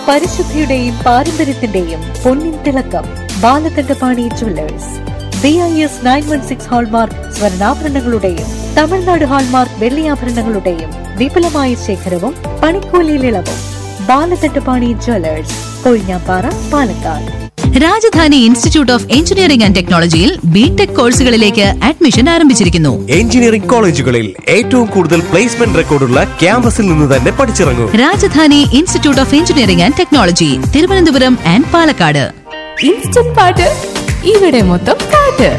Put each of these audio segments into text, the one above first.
പരിശുദ്ധിയുടെയും പാരമ്പര്യത്തിന്റെയും പൊന്നിൻ തിളക്കം Balakandapani jewellers B I S nine one six hallmark Tamil Nadu തമിഴ്നാട് ഹാൾമാർക്ക് വെള്ളിയാഭരണങ്ങളുടെയും വിപുലമായ ശേഖരവും പണിക്കൂലിയിൽ ഇളവും Balakandapani jewellers Kozhinjampara Palakkad Rajadhani institute of engineering and ടെക്നോളജിയിൽ ബിടെക് കോഴ്സുകളിലേക്ക് അഡ്മിഷൻ ആരംഭിച്ചിരിക്കുന്നു എഞ്ചിനീയറിംഗ് കോളേജുകളിൽ ഏറ്റവും കൂടുതൽ പ്ലേസ്മെന്റ് റെക്കോർഡുള്ള ക്യാമ്പസിൽ നിന്ന് തന്നെ പഠിച്ചിറങ്ങൂ Rajadhani institute of engineering and technology Thiruvananthapuram and Palakkad instant പാട്ട് ഇവിടെ മൊത്തം പാട്ട്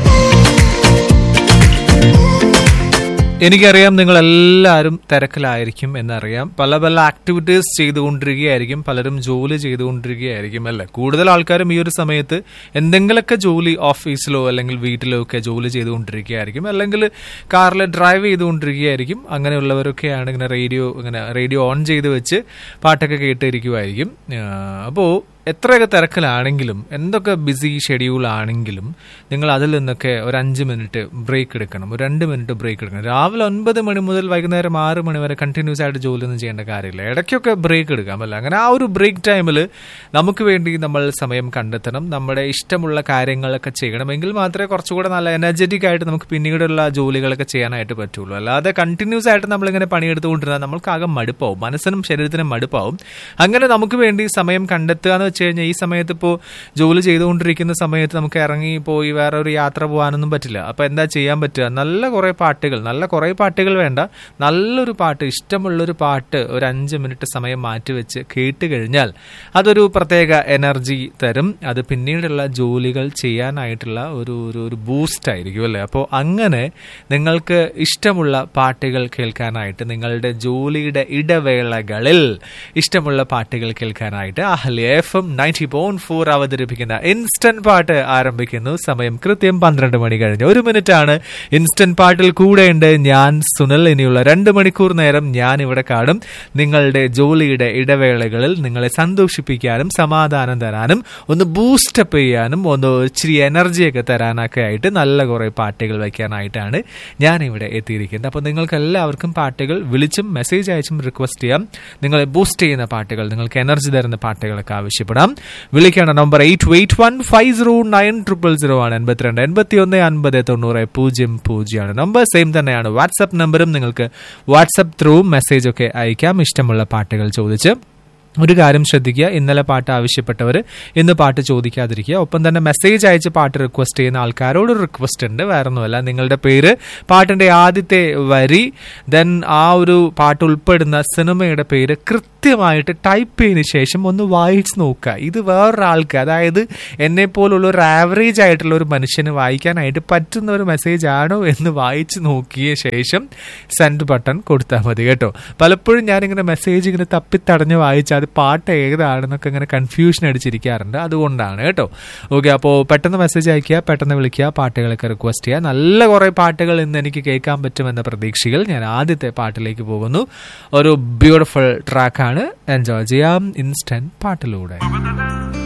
എനിക്കറിയാം നിങ്ങൾ എല്ലാവരും തിരക്കിലായിരിക്കും എന്നറിയാം പല പല ആക്ടിവിറ്റീസ് ചെയ്തുകൊണ്ടിരിക്കുകയായിരിക്കും പലരും ജോലി ചെയ്തുകൊണ്ടിരിക്കുകയായിരിക്കും അല്ലെ കൂടുതൽ ആൾക്കാരും ഈ ഒരു സമയത്ത് എന്തെങ്കിലുമൊക്കെ ജോലി ഓഫീസിലോ അല്ലെങ്കിൽ വീട്ടിലോ ഒക്കെ ജോലി ചെയ്തുകൊണ്ടിരിക്കുകയായിരിക്കും അല്ലെങ്കിൽ കാറിൽ ഡ്രൈവ് ചെയ്തുകൊണ്ടിരിക്കുകയായിരിക്കും അങ്ങനെയുള്ളവരൊക്കെയാണ് ഇങ്ങനെ റേഡിയോ ഇങ്ങനെ റേഡിയോ ഓൺ ചെയ്ത് വെച്ച് പാട്ടൊക്കെ കേട്ടിരിക്കുമായിരിക്കും അപ്പോൾ എത്രയൊക്കെ തിരക്കിലാണെങ്കിലും എന്തൊക്കെ ബിസി ഷെഡ്യൂൾ ആണെങ്കിലും നിങ്ങൾ അതിൽ നിന്നൊക്കെ ഒരു അഞ്ച് മിനിറ്റ് ബ്രേക്ക് എടുക്കണം ഒരു രണ്ട് മിനിറ്റ് ബ്രേക്ക് എടുക്കണം രാവിലെ ഒൻപത് മണി മുതൽ വൈകുന്നേരം ആറ് മണി വരെ കണ്ടിന്യൂസ് ആയിട്ട് ജോലിയൊന്നും ചെയ്യേണ്ട കാര്യമില്ല ഇടയ്ക്കൊക്കെ ബ്രേക്ക് എടുക്കാം അല്ല അങ്ങനെ ആ ഒരു ബ്രേക്ക് ടൈമിൽ നമുക്ക് വേണ്ടി നമ്മൾ സമയം കണ്ടെത്തണം നമ്മുടെ ഇഷ്ടമുള്ള കാര്യങ്ങളൊക്കെ ചെയ്യണമെങ്കിൽ മാത്രമേ കുറച്ചുകൂടെ നല്ല എനർജറ്റിക് ആയിട്ട് നമുക്ക് പിന്നീടുള്ള ജോലികളൊക്കെ ചെയ്യാനായിട്ട് പറ്റുള്ളൂ അല്ലാതെ കണ്ടിന്യൂസ് ആയിട്ട് നമ്മളിങ്ങനെ പണിയെടുത്തുകൊണ്ടിരുന്നാൽ നമ്മൾക്കാകെ മടുപ്പാവും മനസ്സിനും ശരീരത്തിനും മടുപ്പാവും അങ്ങനെ നമുക്ക് വേണ്ടി സമയം കണ്ടെത്തുക എന്ന് വെച്ച് കഴിഞ്ഞാൽ ഈ സമയത്ത് ഇപ്പോൾ ജോലി ചെയ്തുകൊണ്ടിരിക്കുന്ന സമയത്ത് നമുക്ക് ഇറങ്ങി പോയി വേറെ ഒരു യാത്ര പോകാനൊന്നും പറ്റില്ല അപ്പോൾ എന്താ ചെയ്യാൻ പറ്റുക നല്ല കുറേ പാട്ടുകൾ നല്ല കുറേ പാട്ടുകൾ വേണ്ട നല്ലൊരു പാട്ട് ഇഷ്ടമുള്ളൊരു പാട്ട് ഒരു അഞ്ച് മിനിറ്റ് സമയം മാറ്റിവെച്ച് കേട്ട് കഴിഞ്ഞാൽ അതൊരു പ്രത്യേക എനർജി തരും അത് പിന്നീടുള്ള ജോലികൾ ചെയ്യാനായിട്ടുള്ള ഒരു ഒരു ഒരു ബൂസ്റ്റ് ആയിരിക്കും അല്ലേ അപ്പോൾ അങ്ങനെ നിങ്ങൾക്ക് ഇഷ്ടമുള്ള പാട്ടുകൾ കേൾക്കാനായിട്ട് നിങ്ങളുടെ ജോലിയുടെ ഇടവേളകളിൽ ഇഷ്ടമുള്ള പാട്ടുകൾ കേൾക്കാനായിട്ട് Ahalya F M ninety point four അവതരിപ്പിക്കുന്ന ഇൻസ്റ്റന്റ് പാട്ട് ആരംഭിക്കുന്നു സമയം കൃത്യം പന്ത്രണ്ട് മണി കഴിഞ്ഞ് ഒരു മിനിറ്റ് ആണ് ഇൻസ്റ്റന്റ് പാട്ടിൽ കൂടെയുണ്ട് ഞാൻ സുനൽ ഇനിയുള്ള രണ്ട് മണിക്കൂർ നേരം ഞാൻ ഇവിടെ കാണും നിങ്ങളുടെ ജോലിയുടെ ഇടവേളകളിൽ നിങ്ങളെ സന്തോഷിപ്പിക്കാനും സമാധാനം തരാനും ഒന്ന് ബൂസ്റ്റപ്പ് ചെയ്യാനും ഒന്ന് ഇച്ചിരി എനർജിയൊക്കെ തരാനൊക്കെ ആയിട്ട് നല്ല കുറേ പാട്ടുകൾ വയ്ക്കാനായിട്ടാണ് ഞാൻ ഇവിടെ എത്തിയിരിക്കുന്നത് അപ്പോൾ നിങ്ങൾക്ക് എല്ലാവർക്കും പാട്ടുകൾ വിളിച്ചും മെസ്സേജ് അയച്ചും റിക്വസ്റ്റ് ചെയ്യാം നിങ്ങളെ ബൂസ്റ്റ് ചെയ്യുന്ന പാട്ടുകൾ നിങ്ങൾക്ക് എനർജി തരുന്ന പാട്ടുകളൊക്കെ ആവശ്യപ്പെടാം വിളിക്കേണ്ട number eight eight one five zero nine triple zero ആണ് എൺപത്തിരണ്ട് എൺപത്തി ഒന്ന് അൻപത് തൊണ്ണൂറ് പൂജ്യം പൂജ്യമാണ് നമ്പർ സെയിം തന്നെയാണ് വാട്സപ്പ് നമ്പറും നിങ്ങൾക്ക് വാട്സപ്പ് ത്രൂ മെസ്സേജ് ഒക്കെ അയക്കാം ഇഷ്ടമുള്ള പാട്ടുകൾ ചോദിച്ച് ഒരു കാര്യം ശ്രദ്ധിക്കുക ഇന്നലെ പാട്ട് ആവശ്യപ്പെട്ടവർ ഇന്ന് പാട്ട് ചോദിക്കാതിരിക്കുക ഒപ്പം തന്നെ മെസ്സേജ് അയച്ച് പാട്ട് റിക്വസ്റ്റ് ചെയ്യുന്ന ആൾക്കാരോട് ഒരു റിക്വസ്റ്റ് ഉണ്ട് വേറെ ഒന്നുമല്ല നിങ്ങളുടെ പേര് പാട്ടിന്റെ ആദ്യത്തെ വരി ദെൻ ആ ഒരു പാട്ട് ഉൾപ്പെടുന്ന സിനിമയുടെ പേര് കൃത്യമായിട്ട് ടൈപ്പ് ചെയ്തതിന് ശേഷം ഒന്ന് വായിച്ച് നോക്കുക ഇത് വേറൊരാൾക്ക് അതായത് എന്നെ പോലുള്ള ഒരു ആവറേജ് ആയിട്ടുള്ള ഒരു മനുഷ്യന് വായിക്കാനായിട്ട് പറ്റുന്ന ഒരു മെസ്സേജ് ആണോ എന്ന് വായിച്ച് നോക്കിയ ശേഷം സെൻഡ് ബട്ടൺ കൊടുത്താൽ മതി കേട്ടോ പലപ്പോഴും ഞാനിങ്ങനെ മെസ്സേജ് ഇങ്ങനെ തപ്പിത്തടഞ്ഞ് വായിച്ചാൽ അത് പാട്ട് ഏതാണെന്നൊക്കെ ഇങ്ങനെ കൺഫ്യൂഷൻ അടിച്ചിരിക്കാറുണ്ട് അതുകൊണ്ടാണ് കേട്ടോ ഓക്കെ അപ്പോൾ പെട്ടെന്ന് മെസ്സേജ് അയക്കുക പെട്ടെന്ന് വിളിക്കുക പാട്ടുകളൊക്കെ റിക്വസ്റ്റ് ചെയ്യുക നല്ല കുറേ പാട്ടുകൾ ഇന്ന് എനിക്ക് കേൾക്കാൻ പറ്റുമെന്ന പ്രതീക്ഷയിൽ ഞാൻ ആദ്യത്തെ പാട്ടിലേക്ക് പോകുന്നു ഒരു ബ്യൂട്ടിഫുൾ ട്രാക്കാണ് എൻജോയ് ചെയ്യാം ഇൻസ്റ്റന്റ് പാട്ടിലൂടെ